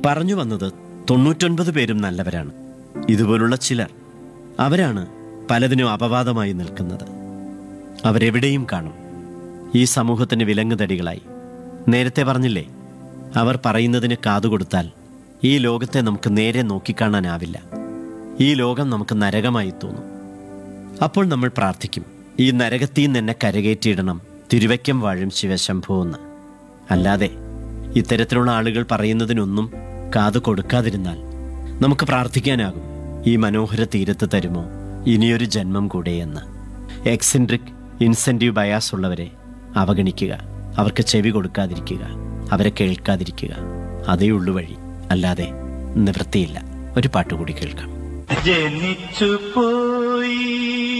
പറഞ്ഞു വന്നത് തൊണ്ണൂറ്റൊൻപത് പേരും നല്ലവരാണ് ഇതുപോലുള്ള ചിലർ അവരാണ് പലതിനും അപവാദമായി നിൽക്കുന്നത് അവരെവിടെയും കാണും ഈ സമൂഹത്തിന് വിലങ്ങുതടികളായി നേരത്തെ പറഞ്ഞില്ലേ അവർ പറയുന്നതിന് കാതുകൊടുത്താൽ ഈ ലോകത്തെ നമുക്ക് നേരെ നോക്കിക്കാണാനാവില്ല ഈ ലോകം നമുക്ക് നരകമായി തോന്നും അപ്പോൾ നമ്മൾ പ്രാർത്ഥിക്കും ഈ നരകത്തിൽ നിന്ന് എന്നെ കരകയറ്റിയിടണം തിരുവയ്ക്കം വാഴും ശിവശംഭോ എന്ന് അല്ലാതെ ഇത്തരത്തിലുള്ള ആളുകൾ പറയുന്നതിനൊന്നും കാതു കൊടുക്കാതിരുന്നാൽ നമുക്ക് പ്രാർത്ഥിക്കാനാകും ഈ മനോഹര തീരത്ത് തരുമോ ഇനിയൊരു ജന്മം കൂടെ എന്ന് എക്സെൻട്രിക് ഇൻസെൻറ്റീവ് ബയാസ് ഉള്ളവരെ അവഗണിക്കുക അവർക്ക് ചെവി കൊടുക്കാതിരിക്കുക അവരെ കേൾക്കാതിരിക്കുക അതേ ഉള്ളു വഴി അല്ലാതെ നിവൃത്തിയില്ല ഒരു പാട്ടുകൂടി കേൾക്കാം ജനിച്ചു പോയി